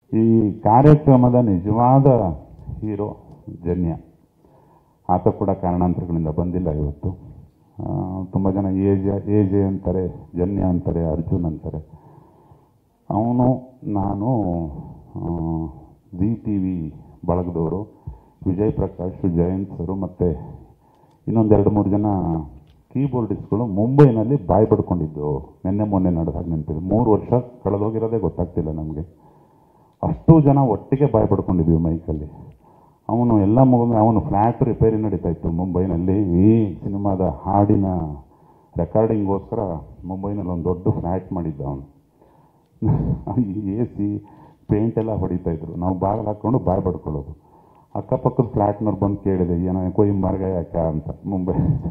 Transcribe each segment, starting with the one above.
ಈ ಕಾರ್ಯಕ್ರಮದ ನಿಜವಾದ ಹೀರೋ ಜನ್ಯ ಆತ ಕೂಡ ಕಾರಣಾಂತರಗಳಿಂದ ಬಂದಿಲ್ಲ ಇವತ್ತು ತುಂಬ ಜನ ಎ ಜೆ ಎ ಜೆ ಅಂತಾರೆ ಜನ್ಯ ಅಂತಾರೆ ಅರ್ಜುನ್ ಅಂತಾರೆ ಅವನು ನಾನು ಜಿ ಟಿ ವಿ ಬಳಗದವರು ವಿಜಯ್ ಪ್ರಕಾಶ್ ಜಯಂತ್ ಸರು ಮತ್ತು ಇನ್ನೊಂದೆರಡು ಮೂರು ಜನ ಕೀಬೋರ್ಡಿಸ್ಟ್ಗಳು ಮುಂಬೈನಲ್ಲಿ ಬಾಯಿ ಪಡ್ಕೊಂಡಿದ್ದು ನಿನ್ನೆ ಮೊನ್ನೆ ನಡೆದಾಗ ನೆನಪಿದೆ ಮೂರು ವರ್ಷ ಕಳೆದೋಗಿರೋದೇ ಗೊತ್ತಾಗ್ತಿಲ್ಲ ನಮಗೆ ಅಷ್ಟು ಜನ ಒಟ್ಟಿಗೆ ಬಾಯಿ ಪಡ್ಕೊಂಡಿದ್ವಿ ಮೈಕಲ್ಲಿ ಅವನು ಎಲ್ಲ ಮುಗಿದ ಅವನು ಫ್ಲ್ಯಾಟ್ ರಿಪೇರಿ ನಡೀತಾ ಇತ್ತು ಮುಂಬೈನಲ್ಲಿ ಈ ಸಿನಿಮಾದ ಹಾಡಿನ ರೆಕಾರ್ಡಿಂಗ್ಗೋಸ್ಕರ ಮುಂಬೈನಲ್ಲಿ ಒಂದು ದೊಡ್ಡ ಫ್ಲ್ಯಾಟ್ ಮಾಡಿದ್ದ ಅವನು ಎ ಸಿ ಪೇಂಟ್ ಎಲ್ಲ ಹೊಡಿತಾ ಇದ್ರು ನಾವು ಬಾಗಿಲು ಹಾಕ್ಕೊಂಡು ಬಾಯ್ ಪಡ್ಕೊಳ್ಳೋದು ಅಕ್ಕಪಕ್ಕದ ಫ್ಲ್ಯಾಟ್ನವ್ರು ಬಂದು ಕೇಳಿದೆ ಏನೋ ಕೊಯ್ ಮರ್ಗ ಯಾಕೆ ಅಂತ ಮುಂಬೈ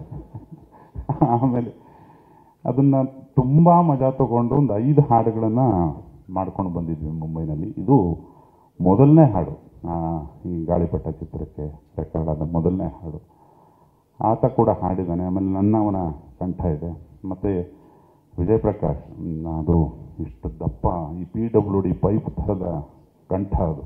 ಆಮೇಲೆ ಅದನ್ನು ತುಂಬ ಮಜಾ ತಗೊಂಡು ಒಂದು ಐದು ಹಾಡುಗಳನ್ನು ಮಾಡ್ಕೊಂಡು ಬಂದಿದ್ವಿ ಮುಂಬೈನಲ್ಲಿ ಇದು ಮೊದಲನೇ ಹಾಡು ಆ, ಈ ಗಾಳಿಪಟ ಚಿತ್ರಕ್ಕೆ ರೆಕಾರ್ಡ್ ಆದ ಮೊದಲನೇ ಹಾಡು ಆತ ಕೂಡ ಹಾಡಿದ್ದಾನೆ ಆಮೇಲೆ ನನ್ನ ಅವನ ಕಂಠ ಇದೆ ಮತ್ತು ವಿಜಯ್ ಪ್ರಕಾಶ್ ಹ್ಮ್, ಅದು ಇಷ್ಟು ದಪ್ಪ ಈ ಪಿ ಡಬ್ಲ್ಯೂ ಡಿ ಪೈಪ್ ಥರದ ಕಂಠ ಅದು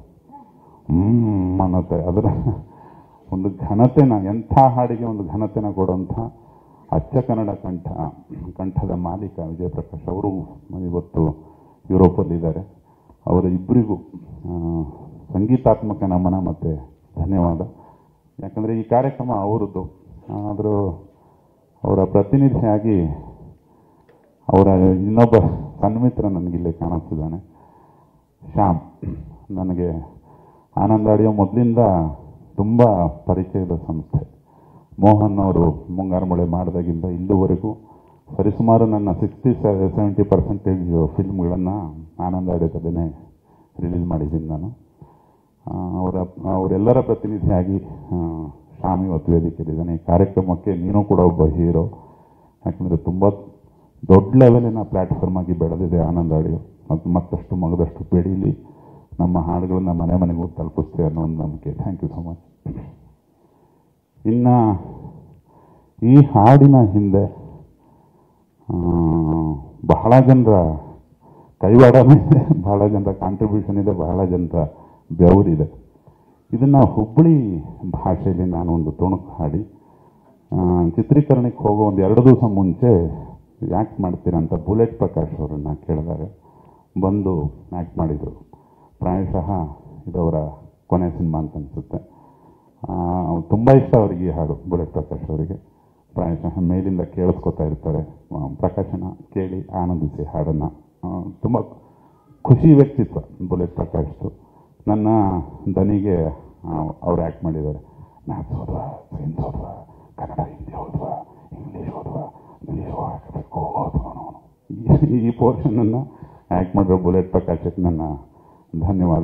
ಹ್ಮ್ ಅನ್ನತ್ತೆ ಅದರ ಒಂದು ಘನತೆನ ಎಂಥ ಹಾಡಿಗೆ ಒಂದು ಘನತೆನ ಕೊಡುವಂಥ ಅಚ್ಚ ಕನ್ನಡ ಕಂಠ ಕಂಠದ ಮಾಲೀಕ ವಿಜಯ್ ಪ್ರಕಾಶ್ ಅವರು ಇವತ್ತು ಯುರೋಪಲ್ಲಿದ್ದಾರೆ ಅವರ ಇಬ್ಬರಿಗೂ ಆ, ಸಂಗೀತಾತ್ಮಕ ನಮನ ಮತ್ತು ಧನ್ಯವಾದ ಯಾಕಂದರೆ ಈ ಕಾರ್ಯಕ್ರಮ ಅವರದ್ದು ಆದರೂ ಅವರ ಪ್ರತಿನಿಧಿಯಾಗಿ ಅವರ ಇನ್ನೊಬ್ಬ ಸನ್ಮಿತ್ರ ನನಗಿಲ್ಲಿ ಕಾಣಿಸ್ತಿದ್ದಾನೆ ಶ್ಯಾಮ್ ನನಗೆ ಆನಂದ ಆಡಿಯೋ ಮೊದಲಿಂದ ತುಂಬ ಪರಿಚಯದ ಸಂಸ್ಥೆ ಮೋಹನ್ ಅವರು ಮುಂಗಾರು ಮಳೆ ಮಾಡಿದಾಗಿಂದ ಇಲ್ಲಿವರೆಗೂ ಸರಿಸುಮಾರು ನನ್ನ ಸಿಕ್ಸ್ಟಿ ಸೆವೆಂಟಿ ಪರ್ಸೆಂಟೇಜ್ ಫಿಲ್ಮ್ಗಳನ್ನು ಆನಂದ ಆಡಿಯೋದಲ್ಲೇ ರಿಲೀಸ್ ಮಾಡಿದ್ದೀನಿ ನಾನು ಆ, ಅವರ ಅವರೆಲ್ಲರ ಪ್ರತಿನಿಧಿಯಾಗಿ ಆ, ಶ್ಯಾಮ್ ಇವತ್ತು ವೇದಿಕೆಯಲ್ಲಿದ್ದಾನೆ ಈ ಕಾರ್ಯಕ್ರಮಕ್ಕೆ ನೀನು ಕೂಡ ಒಬ್ಬ ಹೀರೋ ಯಾಕಂದರೆ ತುಂಬ ದೊಡ್ಡ ಲೆವೆಲಿನ ಪ್ಲ್ಯಾಟ್ಫಾರ್ಮ್ ಆಗಿ ಬೆಳೆದಿದೆ ಆನಂದ ಆಡಿಯೋ ಮತ್ತು ಮತ್ತಷ್ಟು ಮಗದಷ್ಟು ಬೆಳೀಲಿ ನಮ್ಮ ಹಾಡುಗಳನ್ನ ಮನೆ ಮನೆಗೂ ತಲುಪಿಸ್ತೇವೆ ಅನ್ನೋ ಒಂದು ನಂಬಿಕೆ ಥ್ಯಾಂಕ್ ಯು ಸೊ ಮಚ್ ಇನ್ನು ಈ ಹಾಡಿನ ಹಿಂದೆ ಆ, ಬಹಳ ಜನರ ಕೈವಾಡನೇ ಇದೆ ಬಹಳ ಜನರ ಕಾಂಟ್ರಿಬ್ಯೂಷನ್ ಇದೆ ಬಹಳ ಜನರ ಬೆವರಿದೆ ಇದನ್ನು ಹುಬ್ಬಳ್ಳಿ ಭಾಷೆಯಲ್ಲಿ ನಾನು ಒಂದು ತುಣುಕು ಹಾಡಿ ಆ, ಚಿತ್ರೀಕರಣಕ್ಕೆ ಹೋಗೋ ಒಂದು ಎರಡು ದಿವಸ ಮುಂಚೆ ಆ್ಯಕ್ಟ್ ಮಾಡ್ತೀರಾ ಅಂತ ಬುಲೆಟ್ ಪ್ರಕಾಶ್ ಅವರನ್ನು ಕೇಳಿದಾಗ ಬಂದು ಆ್ಯಕ್ಟ್ ಮಾಡಿದರು ಪ್ರಾಯಶಃ ಇದವರ ಕೊನೆ ಸಿನಿಮಾ ಅಂತ ಅನಿಸುತ್ತೆ ತುಂಬ ಇಷ್ಟ ಅವರಿಗೆ ಈ ಹಾಡು ಬುಲೆಟ್ ಪ್ರಕಾಶ್ ಅವರಿಗೆ ಪ್ರಾಯಶಃ ಮೇಲಿಂದ ಕೇಳಿಸ್ಕೊತಾ ಇರ್ತಾರೆ ಆ, ಪ್ರಕಾಶನ ಕೇಳಿ ಆನಂದಿಸಿ ಹಾಡನ್ನು ತುಂಬ ಖುಷಿ ವ್ಯಕ್ತಿತ್ವ ಬುಲೆಟ್ ಪ್ರಕಾಶ್ದು ನನ್ನ ದನಿಗೆ ಅವ್ರು ಆ್ಯಕ್ಟ್ ಮಾಡಿದ್ದಾರೆ ಮ್ಯಾಥ್ಸ್ ಹೋದ್ವಾ ಸೈನ್ಸ್ ಹೋದ್ವಾ ಕನ್ನಡ ಹಿಂದಿ ಹೋದ್ವಾ ಇಂಗ್ಲೀಷ್ ಹೋದ್ವಾ ಇಂಗ್ಲೀಷ್ ಹಾಕಬೇಕು ಹೋದ್ವಾ ಅವನು ಈ- ಈ ಪೋರ್ಷನನ್ನು ಆ್ಯಕ್ಟ್ ಮಾಡಿರೋ ಬುಲೆಟ್ ಪ್ರಕಾಶಕ್ಕೆ ನನ್ನ ಧನ್ಯವಾದ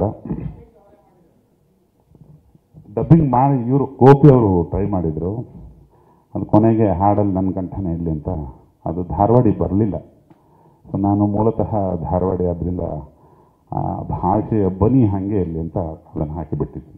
ಡಬ್ಬಿಂಗ್ ಮಾಡಿ ಇವರು ಗೋಪಿ ಅವರು ಟ್ರೈ ಮಾಡಿದರು ಅದು ಕೊನೆಗೆ ಹಾಡಲ್ಲಿ ನನ್ನ ಕಂಠನೇ ಇರಲಿ ಅಂತ ಅದು ಧಾರವಾಡಿ ಬರಲಿಲ್ಲ ಸೊ ನಾನು ಮೂಲತಃ ಧಾರವಾಡಿ ಆದ್ದರಿಂದ ಆ ಭಾಷೆಯ ಬನಿ ಹಾಗೆ ಇರಲಿ ಅಂತ ಅದನ್ನು ಹಾಕಿಬಿಟ್ಟಿದ್ದೀನಿ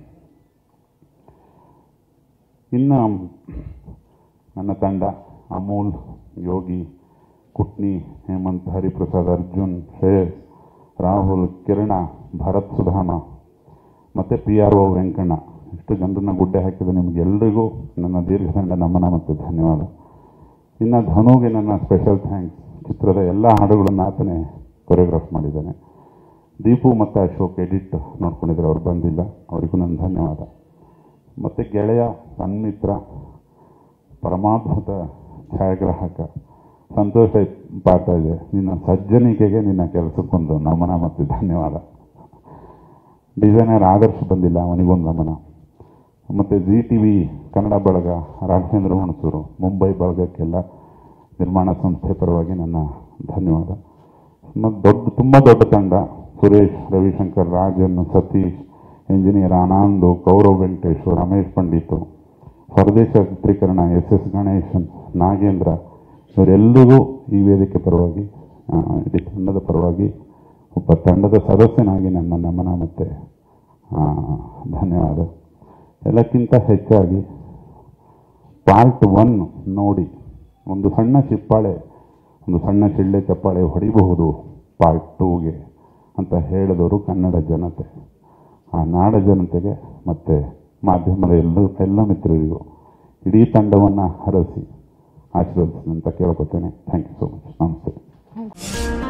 ಇನ್ನು ನನ್ನ ತಂಡ ಅಮೂಲ್ ಯೋಗಿ ಕುಟ್ನಿ ಹೇಮಂತ್ ಹರಿಪ್ರಸಾದ್ ಅರ್ಜುನ್ ಶ್ರೇಯಸ್ ರಾಹುಲ್ ಕಿರಣ ಭರತ್ ಸುಧಾಮ ಮತ್ತು ಪಿ ಆರ್ ಒ ವೆಂಕಣ್ಣ ಇಷ್ಟು ಜನರನ್ನ ಗುಡ್ಡೆ ಹಾಕಿದ ನಿಮಗೆಲ್ಲರಿಗೂ ನನ್ನ ದೀರ್ಘದಂಡ ನಮನ ಮತ್ತು ಧನ್ಯವಾದ ಇನ್ನು ಧನುಗೆ ನನ್ನ ಸ್ಪೆಷಲ್ ಥ್ಯಾಂಕ್ಸ್ ಚಿತ್ರದ ಎಲ್ಲ ಹಾಡುಗಳನ್ನು ಆತನೇ ಕೊರಿಯೋಗ್ರಾಫ್ ಮಾಡಿದ್ದಾನೆ ದೀಪು ಮತ್ತು ಅಶೋಕ್ ಎಡಿಟ್ ನೋಡ್ಕೊಂಡಿದ್ರು ಅವ್ರು ಬಂದಿಲ್ಲ ಅವರಿಗೂ ನನ್ನ ಧನ್ಯವಾದ ಮತ್ತು ಗೆಳೆಯ ಸನ್ಮಿತ್ರ ಪರಮಾದ್ಭುತ ಛಾಯಾಗ್ರಾಹಕ ಸಂತೋಷ ಪಾಠ ಇದೆ ನಿನ್ನ ಸಜ್ಜನಿಕೆಗೆ ನಿನ್ನ ಕೆಲಸಕ್ಕೊಂದು ನಮನ ಮತ್ತು ಧನ್ಯವಾದ ಡಿಸೈನರ್ ಆದರ್ಶ ಬಂದಿಲ್ಲ ಅವನಿಗೊಂದು ನಮನ ಮತ್ತು ಜಿ ಟಿ ವಿ ಕನ್ನಡ ಬಳಗ ರಾಘವೇಂದ್ರ ಹುಣಸೂರು ಮುಂಬೈ ಬಳಗಕ್ಕೆಲ್ಲ ನಿರ್ಮಾಣ ಸಂಸ್ಥೆ ಪರವಾಗಿ ನನ್ನ ಧನ್ಯವಾದ ಮತ್ತು ದೊಡ್ಡ ತುಂಬ ದೊಡ್ಡ ತಂಡ ಸುರೇಶ್ ರವಿಶಂಕರ್ ರಾಜನ್ ಸತೀಶ್ ಇಂಜಿನಿಯರ್ ಆನಂದು ಕೌರವ್ ವೆಂಕಟೇಶ್ ರಮೇಶ್ ಪಂಡಿತು ಹೊರದೇಶ ಚಿತ್ರೀಕರಣ ಎಸ್ ಎಸ್ ಗಣೇಶನ್ ನಾಗೇಂದ್ರ ಇವರೆಲ್ಲರಿಗೂ ಈ ವೇದಿಕೆ ಪರವಾಗಿ ಆ, ಇಡೀ ತಂಡದ ಪರವಾಗಿ ಒಬ್ಬ ತಂಡದ ಸದಸ್ಯನಾಗಿ ನನ್ನ ನಮನ ಮತ್ತು ಧನ್ಯವಾದ ಎಲ್ಲಕ್ಕಿಂತ ಹೆಚ್ಚಾಗಿ ಪಾರ್ಟ್ ಒನ್ ನೋಡಿ ಒಂದು ಸಣ್ಣ ಚಿಪ್ಪಾಳೆ ಒಂದು ಸಣ್ಣ ಚಿಳ್ಳೆ ಚಪ್ಪಾಳೆ ಹೊಡಿಬಹುದು ಪಾರ್ಟ್ ಟೂಗೆ ಅಂತ ಹೇಳಿದವರು ಕನ್ನಡ ಜನತೆ ಆ ನಾಡ ಜನತೆಗೆ ಮತ್ತು ಮಾಧ್ಯಮದ ಎಲ್ಲ ಎಲ್ಲ ಮಿತ್ರರಿಗೂ ಇಡೀ ತಂಡವನ್ನು ಹರಸಿ ಆಶೀರ್ವದಿಸಿ ಅಂತ ಕೇಳ್ಕೊತೇನೆ ಥ್ಯಾಂಕ್ ಯು ಸೊ ಮಚ್ ನಮಸ್ತೆ